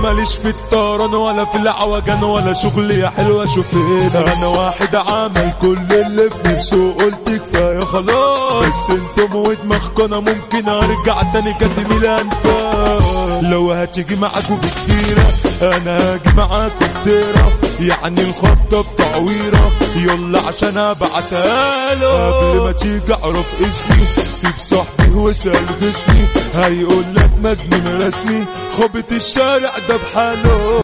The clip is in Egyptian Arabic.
ماليش في الطيران ولا في العوجان ولا شغل يا حلوة شوفينا انا واحد عمل كل اللي في نفسه قلت كفاية خلاص بس انتم ودماغكم انا ممكن ارجع تاني كاتم الانفاس لو هتيجي معاكوا بكتيرة انا هاجي معاكوا كتيرة يعني الخطة بتعويرة يلا عشان ابعتها له قبل ما تيجي اعرف اسمي سيب صاحبي واسأل جسمي هيقول لك مجنون رسمي خبط الشارع ده بحاله